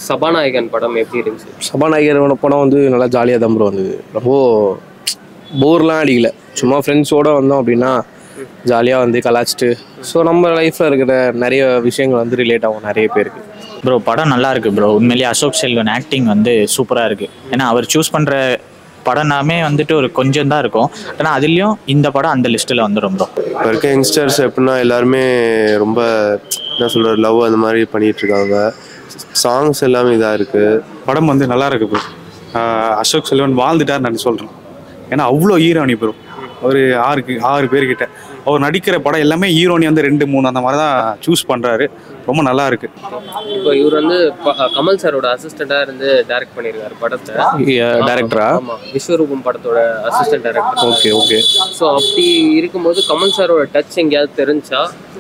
சபாநாயகன் படம் எப்படி இருந்துச்சு சபாநாயகரோட படம் வந்து நல்லா ஜாலியாக தான் ப்ரோ வந்தது ரொம்ப போர்லாம் அடிக்கல சும்மா ஃப்ரெண்ட்ஸோடு வந்தோம் அப்படின்னா ஜாலியாக வந்து கலாச்சிட்டு ஸோ நம்ம லைஃப்பில் இருக்கிற நிறைய விஷயங்கள் வந்து ரிலேட் ஆகும் நிறைய பேருக்கு ப்ரோ படம் நல்லா இருக்கு ப்ரோ உண்மையிலேயே அசோக் செல்வன் ஆக்டிங் வந்து சூப்பராக இருக்கு ஏன்னா அவர் சூஸ் பண்ணுற படம்னாமே வந்துட்டு ஒரு கொஞ்சம் தான் இருக்கும் ஆனால் அதுலேயும் இந்த படம் அந்த லிஸ்ட்டில் வந்துடும் ப்ரோ இப்போ இருக்க யங்ஸ்டர்ஸ் எப்படின்னா எல்லாருமே ரொம்ப என்ன சொல்கிறது லவ் அந்த மாதிரி பண்ணிட்டு இருக்காங்க சாங்ஸ் எல்லாமே இதாக இருக்குது படம் வந்து நல்லா இருக்கு ப்ரோ அசோக் செல்வன் வாழ்ந்துட்டார் நான் சொல்கிறேன் ஏன்னா அவ்வளோ ஹீரோனி ப்ரோ ஒரு ஆறுக்கு ஆறு பேர்கிட்ட அவர் நடிக்கிற படம் எல்லாமே ஹீரோனி வந்து ரெண்டு மூணு அந்த மாதிரி தான் சூஸ் பண்ணுறாரு ரொம்ப நல்லா இருக்கு இப்போ இவர் வந்து ப- கமல் சாரோட அசிஸ்டண்டா இருந்து டைரக்ட் பண்ணியிருக்காரு படத்தை டேரக்டரா ஆமா விஸ்வரூபம் படத்தோட assistant director okay okay so அப்படி இருக்கும்போது கமல் சாரோட டச் எங்கேயாவது தெரிஞ்சா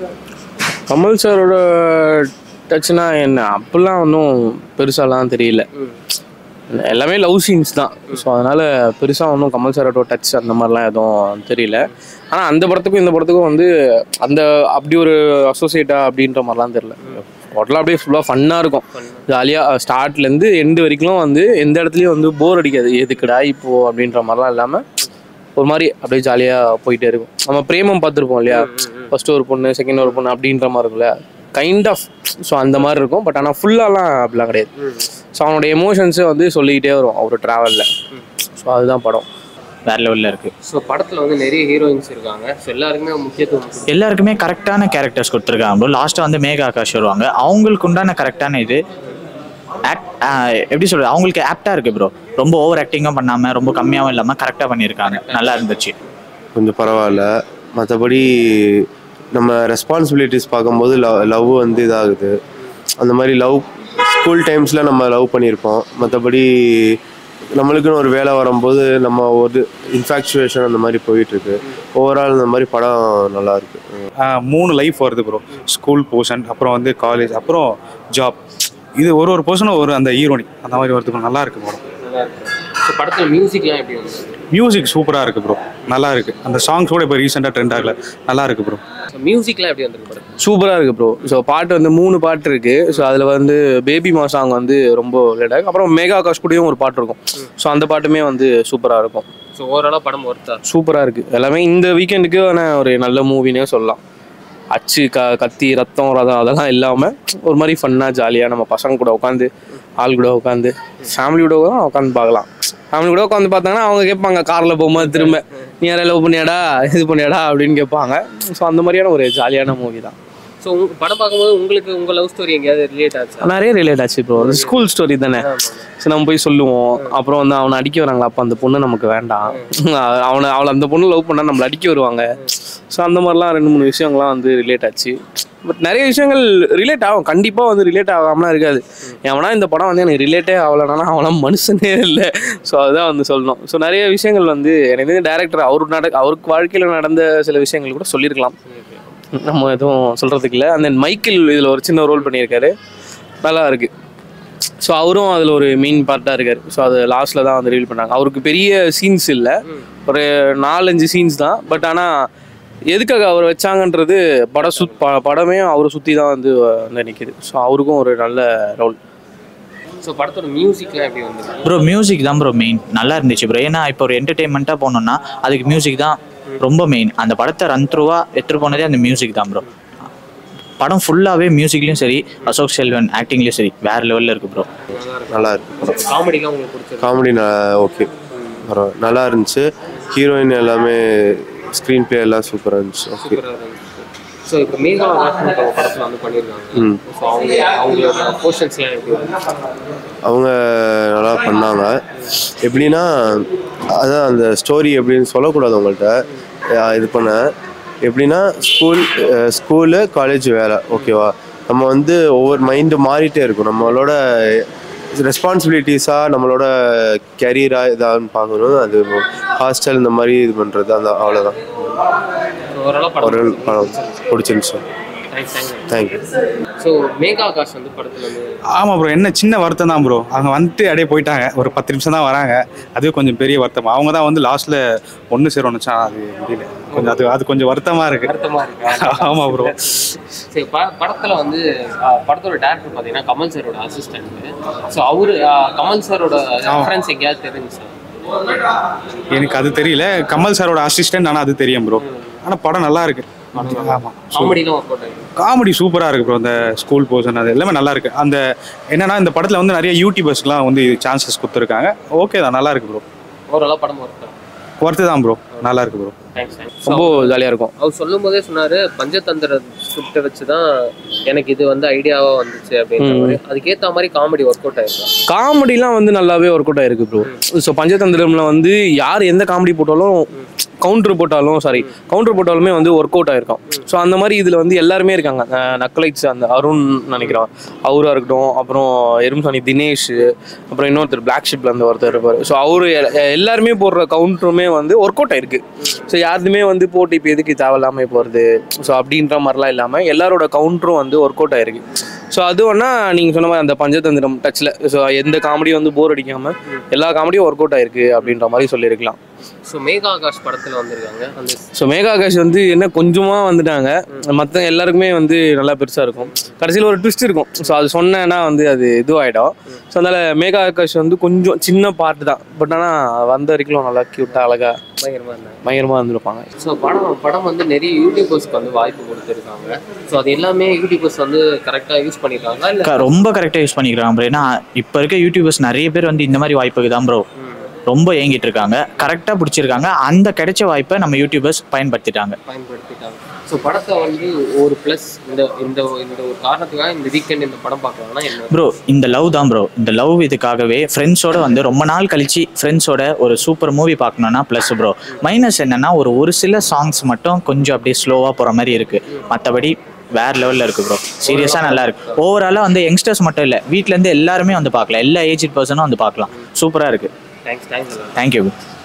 கமல் சாரோட டச்னா என்ன அப்பெல்லாம் ஒன்றும் பெருசாலாம் தெரியல எல்லாமே லவ் சீன்ஸ் தான் ஸோ அதனால பெருசாக ஒன்றும் கமல் சாரோட டச் அந்த மாதிரிலாம் எதுவும் தெரியல ஆனால் அந்த படத்துக்கும் இந்த படத்துக்கும் வந்து அந்த அப்படி ஒரு அசோசியேட்டா அப்படின்ற மாதிரிலாம் தெரியல டோட்டலாக அப்படியே ஃபுல்லாக ஃபன்னாக இருக்கும் ஜாலியாக ஸ்டார்ட்லேருந்து எண்டு வரைக்கும் வந்து எந்த இடத்துலையும் வந்து போர் அடிக்காது எதுக்குடா இப்போ அப்படின்ற மாதிரிலாம் இல்லாமல் ஒரு மாதிரி அப்படியே ஜாலியாக போயிட்டே இருக்கும் நம்ம பிரேமம் பார்த்துருப்போம் இல்லையா ஃபர்ஸ்ட் ஒரு பொண்ணு செகண்ட் ஒரு பொண்ணு அப்படின்ற மாதிரி இருக்கும்ல கைண்ட் ஆஃப் ஸோ அந்த மாதிரி இருக்கும் பட் ஆனால் ஃபுல்லாலாம் அப்படிலாம் கிடையாது ஸோ அவனோட எமோஷன்ஸை வந்து சொல்லிக்கிட்டே வரும் அவர் ட்ராவலில் ஸோ அதுதான் படம் வேற லெவலில் இருக்கு ஸோ படத்துல வந்து நிறைய ஹீரோயின்ஸ் இருக்காங்க ஸோ எல்லாருக்குமே முக்கியத்துவம் கொடுத்து- எல்லாருக்குமே கரெக்டான கேரக்டர்ஸ் கொடுத்துருக்காங்க ப்ரோ லாஸ்ட்டாக வந்து மேகா ஆகாஷ் வருவாங்க அவங்களுக்கு உண்டான கரெக்டான இது ஆக்ட் எப்படி சொல்றது அவங்களுக்கு ஆப்டாக இருக்கு ப்ரோ ரொம்ப ஓவர் ஆக்டிங்கும் பண்ணாமல் ரொம்ப கம்மியாகவும் இல்லாமல் கரெக்டாக பண்ணியிருக்காங்க நல்லா இருந்துச்சு கொஞ்சம் பரவாயில்ல மற்றபடி நம்ம ரெஸ்பான்சிபிலிட்டிஸ் பார்க்கும்போது லவ் லவ் வந்து இதாகுது அந்த மாதிரி லவ் ஸ்கூல் டைம்ஸில் நம்ம லவ் பண்ணியிருப்போம் மற்றபடி நம்மளுக்குன்னு ஒரு வேலை வரும்போது நம்ம ஒரு இன்ஃபாக்சுவேஷன் அந்த மாதிரி போயிட்டுருக்கு ஓவரால் இந்த மாதிரி படம் நல்லா இருக்கு ஆஹ் மூணு லைஃப் வருது ப்ரோ ஸ்கூல் போர்ஷன் அப்புறம் வந்து காலேஜ் அப்புறம் ஜாப் இது ஒரு ஒரு பர்சனும் ஒரு அந்த ஹீரோனி அந்த மாதிரி வருது bro. நல்லா இருக்கு படம் நல்லா இருக்கு ஸோ படத்துல மியூசிக்லாம் எப்படி வந்து மியூசிக் சூப்பராக இருக்கு ப்ரோ நல்லா இருக்கு அந்த சாங்ஸ் கூட இப்போ ரீசெண்டாக ட்ரெண்ட் ஆகல நல்லா இருக்கு ப்ரோ ஸோ மியூசிக்லாம் எப்படி வந்திருக்கு படம் சூப்பராக இருக்குது ப்ரோ ஸோ பாட்டு வந்து மூணு பாட்டு இருக்குது ஸோ அதில் வந்து பேபி மா சாங் வந்து ரொம்ப லேட் ஆகும் அப்புறம் மேகா ஆகாஷ் கூடயும் ஒரு பாட்டு இருக்கும் ஸோ அந்த பாட்டுமே வந்து சூப்பராக இருக்கும் ஸோ ஓவராலாக படம் ஒர்த்தா சூப்பராக இருக்குது எல்லாமே இந்த வீக்கெண்டுக்கு ஆனால் ஒரு நல்ல மூவினே சொல்லலாம் அச்சு க கத்தி ரத்தம் ரதம் அதெல்லாம் இல்லாமல் ஒரு மாதிரி ஃபன்னாக ஜாலியாக நம்ம பசங்க கூட உட்காந்து ஆள் கூட உட்காந்து ஃபேமிலியோட தான் உட்காந்து பார்க்கலாம் ஃபேமிலி கூட உட்காந்து பார்த்தாங்கன்னா அவங்க கேட்பாங்க காரில் போகும்போது திரும்ப நீ யாரை லவ் பண்ணியாடா இது பண்ணியாடா அப்படின்னு கேட்பாங்க ஸோ அந்த மாதிரியான ஒரு ஜாலியான மூவி தான் ஸோ உங்க படம் பார்க்கும்போது உங்களுக்கு உங்க லவ் ஸ்டோரி எங்கேயாவது ரிலேட் ஆச்சா நிறைய ரிலேட் ஆச்சு ப்ரோ ஸ்கூல் ஸ்டோரி தானே சரி நம்ம போய் சொல்லுவோம் அப்புறம் வந்து அவனை அடிக்க வராங்களா அப்போ அந்த பொண்ணு நமக்கு வேண்டாம் அவனை அவளை அந்த பொண்ணு லவ் பண்ணால் நம்மளை அடிக்க வருவாங்க ஸோ அந்த மாதிரிலாம் ரெண்டு மூணு விஷயங்கள்லாம் வந்து ரிலேட் ஆச்சு பட் நிறைய விஷயங்கள் ரிலேட் ஆகும் கண்டிப்பாக வந்து ரிலேட் ஆகாமலாம் இருக்காது எவனா இந்த படம் வந்து எனக்கு ரிலேட்டே ஆகலைனா அவனாம் மனுஷனே இல்லை ஸோ அதுதான் வந்து சொல்லணும் ஸோ நிறைய விஷயங்கள் வந்து எனக்கு தெரிஞ்ச டேரக்டர் அவர் நட அவருக்கு வாழ்க்கையில் நடந்த சில விஷயங்கள் கூட சொல்லியிருக்கலாம் நம்ம எதுவும் சொல்கிறதுக்கு இல்லை அந்த மைக்கேல் இதில் ஒரு சின்ன ரோல் பண்ணியிருக்காரு நல்லா இருக்கு ஸோ அவரும் அதில் ஒரு மெயின் பார்ட்டாக இருக்கார் ஸோ அது லாஸ்ட்டில் தான் வந்து ரீல் பண்ணாங்க அவருக்கு பெரிய சீன்ஸ் இல்லை ஒரு நாலஞ்சு சீன்ஸ் தான் பட் ஆனால் எதுக்காக அவர் வச்சாங்கன்றது பட சுத் ப படமே அவரை சுற்றி தான் வந்து வந்து நிற்கிது ஸோ அவருக்கும் ஒரு நல்ல ரோல் ஸோ படத்தோட மியூசிக்லாம் எப்படி வந்திருக்கு ப்ரோ மியூசிக் தான் ப்ரோ மெயின் நல்லா இருந்துச்சு ப்ரோ ஏன்னா இப்போ ஒரு என்டர்டெயின்மெண்ட்டாக போனோம்னா அதுக்கு மியூசிக் தான் ரொம்ப மெயின் அந்த படத்தை ரன் த்ரூவாக எடுத்துகிட்டு போனதே அந்த மியூசிக் தான் ப்ரோ படம் ஃபுல்லாகவே மியூசிக்லேயும் சரி அசோக் செல்வன் ஆக்டிங்லேயும் சரி வேற லெவலில் இருக்கு ப்ரோ நல்லா இருக்கு காமெடிலாம் உங்களுக்கு பிடிச்சிருக்கு காமெடி ஓகே பரவாயில்ல நல்லா இருந்துச்சு ஹீரோயின் எல்லாமே ஸ்க்ரீன் ப்ளே எல்லாம் சூப்பராக இருந்துச்சு ஓகே சூப்பராக இருந்துச்சு ஸோ இப்போ மேகா ஆகாஷ் படத்தில் வந்து பண்ணியிருக்காங்க ம். ஸோ அவங்க அவங்களோட போர்ஷன்ஸ்லாம் எப்படி வந்துச்சு அவங்க நல்லா பண்ணாங்க எப்படின்னா அதான் அந்த ஸ்டோரி எப்படின்னு சொல்லக்கூடாது உங்கள்கிட்ட அஹ் இது பண்ண எப்படின்னா ஸ்கூல் ஸ்கூலு காலேஜ் வேலை ஓகேவா நம்ம வந்து ஒவ்வொரு மைண்டு மாறிட்டே இருக்கும் நம்மளோட ரெஸ்பான்சிபிலிட்டிஸாக நம்மளோட கெரியராக இதான்னு பார்க்கணும் அது ஹாஸ்டல் இந்த மாதிரி இது பண்ணுறது அந்த அவ்வளோதான் ஓவராலாக ஒரு படம் படம் பிடிச்சிருந்துச்சு thanks thanks thank you so Megha Akash வந்து படத்தில் வந்து ஆமாம் ப்ரோ என்ன சின்ன வருத்தம் தான் ப்ரோ அவங்க வந்துட்டு அப்படியே போயிட்டாங்க ஒரு பத்து நிமிஷம் தான் வராங்க அதுவே கொஞ்சம் பெரிய வருத்தம் அவங்க தான் வந்து லாஸ்ட்டில் ஒன்று சேரணும் வச்சா அது முடியல கொஞ்சம் அது அது கொஞ்சம் வருத்தமாக இருக்கு வருத்தமாக இருக்கு ஆமாம் ப்ரோ சரி ப படத்தில் வந்து அஹ், படத்தோட டேரக்டர் பார்த்தீங்கன்னா கமல் சாரோட அசிஸ்டன்ட் ஸோ அவரு அஹ், கமல் சாரோட ரெஃபரன்ஸ் எங்கேயாவது தெரிஞ்சு சார் எனக்கு அது தெரியல கமல் சாரோட அசிஸ்டன்ட் ஆனால் அது தெரியும் ப்ரோ ஆனால் படம் நல்லா இருக்கு ஆமாம் காமெடிலாம் ஒர்க் அவுட் ஆகிருக்கு காமெடி சூப்பராக இருக்கு ப்ரோ அந்த ஸ்கூல் போர்ஷன் அது எல்லாமே நல்லா இருக்கு அந்த என்னன்னா இந்த படத்தில் வந்து நிறைய யூடியூபர்ஸ்க்குலாம் வந்து சான்சஸ் கொடுத்துருக்காங்க ஓகே தான் நல்லா இருக்கு ப்ரோ ஓரளவு படம் ஒர்க் ஒர்த்து தான் ப்ரோ நல்லா இருக்கு ப்ரோ தேங்க்ஸ் தேங்க்ஸ் ரொம்ப ஜாலியாக இருக்கும் அவர் சொல்லும் போதே சொன்னாரு பஞ்சதந்திர ஸ்கிரிப்டை வச்சு தான் எனக்கு இது வந்து ஐடியாவா வந்துச்சு அப்படின்ற மாதிரி அதுக்கேத்த மாதிரி காமெடி ஒர்க் அவுட் ஆயிருக்கும் காமெடிலாம் வந்து நல்லாவே ஒர்க் அவுட் ஆயிருக்கு ப்ரோ ஸோ பஞ்சதந்திரம்ல வந்து யார் எந்த காமெடி போட்டாலும் கவுண்டர் போட்டாலும் சாரி கவுண்டர் போட்டாலுமே வந்து ஒர்க் அவுட் ஆயிருக்கும் ஸோ அந்த மாதிரி இதில் வந்து எல்லாருமே இருக்காங்க நக்கலைட்ஸ் அந்த அருண் நினைக்கிறேன் அவராக இருக்கட்டும் அப்புறம் எரும்சாணி தினேஷ் அப்புறம் இன்னொருத்தர் பிளாக் ஷிப்ல அந்த ஒருத்தர் இருப்பார் ஸோ அவரு எ- எல்லாருமே போடுற கவுண்டருமே வந்து ஒர்க் அவுட் ஆயிருக்கு ஸோ யாருமே வந்து போட்டு இப்போ எதுக்கு தேவையில்லாமல் போகிறது ஸோ அப்படின்ற மாதிரிலாம் இல்லாமல் எல்லாரோட கவுண்டரும் வந்து ஒர்க் அவுட் ஆயிருக்கு ஸோ அது வேணா நீங்கள் சொன்ன மாதிரி அந்த பஞ்சதந்திரம் டச்சில் ஸோ எந்த காமெடியும் வந்து போர் அடிக்காமல் எல்லா காமெடியும் ஒர்க் அவுட் ஆயிருக்கு அப்படின்ற மாதிரி சொல்லியிருக்கலாம் ஸோ மேகா ஆகாஷ் படத்துல வந்திருக்காங்க அந்த ஸோ மேகா ஆகாஷ் வந்து என்ன கொஞ்சமாக வந்துட்டாங்க மற்ற எல்லாருக்குமே வந்து நல்லா பெருசாக இருக்கும் கடைசியில் ஒரு ட்விஸ்ட் இருக்கும் ஸோ அது சொன்னேன்னா வந்து அது இதுவாகிடும் ஸோ அதனால் மேகா ஆகாஷ் வந்து கொஞ்சம் சின்ன பார்ட் தான் பட் ஆனால் வந்த வரைக்கும் நல்லா க்யூட்டாக அழகாக பயங்கரமா இருந்தாங்க பயங்கரமாக இருந்திருப்பாங்க ஸோ படம் படம் வந்து நிறைய யூடியூபர்ஸ்க்கு வந்து வாய்ப்பு கொடுத்துருக்காங்க ஸோ அது எல்லாமே யூடியூபர்ஸ் வந்து கரெக்டாக யூஸ் பண்ணிருக்காங்க இல்லை க- ரொம்ப கரெக்டாக யூஸ் பண்ணிக்கிறாங்க ப்ரோ ஏன்னா இப்போ இருக்க யூடியூபர்ஸ் நிறைய பேர் வந்து இந்த மாதிரி வாய்ப்புக்கு தான் ப்ரோ ரொம்ப ஏங்கிட்டு இருக்காங்க கரெக்டாக பிடிச்சிருக்காங்க அந்த கிடைச்ச வாய்ப்பை நம்ம யூடியூபர்ஸ் பயன்படுத்திட்டாங்க பயன்படுத்திட்டாங்க ஸோ படத்தை வந்து ஒரு ப்ளஸ் இந்த இந்த இந்த ஒரு காரணத்துக்காக இந்த வீக்கெண்ட் இந்த படம் பார்க்கலாம்னா என்ன ப்ரோ இந்த லவ் தான் ப்ரோ இந்த லவ் இதுக்காகவே ஃப்ரெண்ட்ஸோட வந்து ரொம்ப நாள் கழிச்சு ஃப்ரெண்ட்ஸோட ஒரு சூப்பர் மூவி பார்க்கணுன்னா ப்ளஸ் ப்ரோ மைனஸ் என்னன்னா ஒரு ஒரு சில சாங்ஸ் மட்டும் கொஞ்சம் அப்படியே ஸ்லோவாக போகிற மாதிரி இருக்கு மற்றபடி வேற லெவலில் இருக்கு ப்ரோ சீரியஸாக நல்லா இருக்கு ஓவராலாக வந்து யங்ஸ்டர்ஸ் மட்டும் இல்லை வீட்டிலேருந்து எல்லாருமே வந்து பார்க்கலாம் எல்லா ஏஜ் பர்சனும் வந்து பார்க்கலாம் சூப்பராக இருக்கு தேங்க்ஸ் தேங்க்ஸ் தேங்க்யூ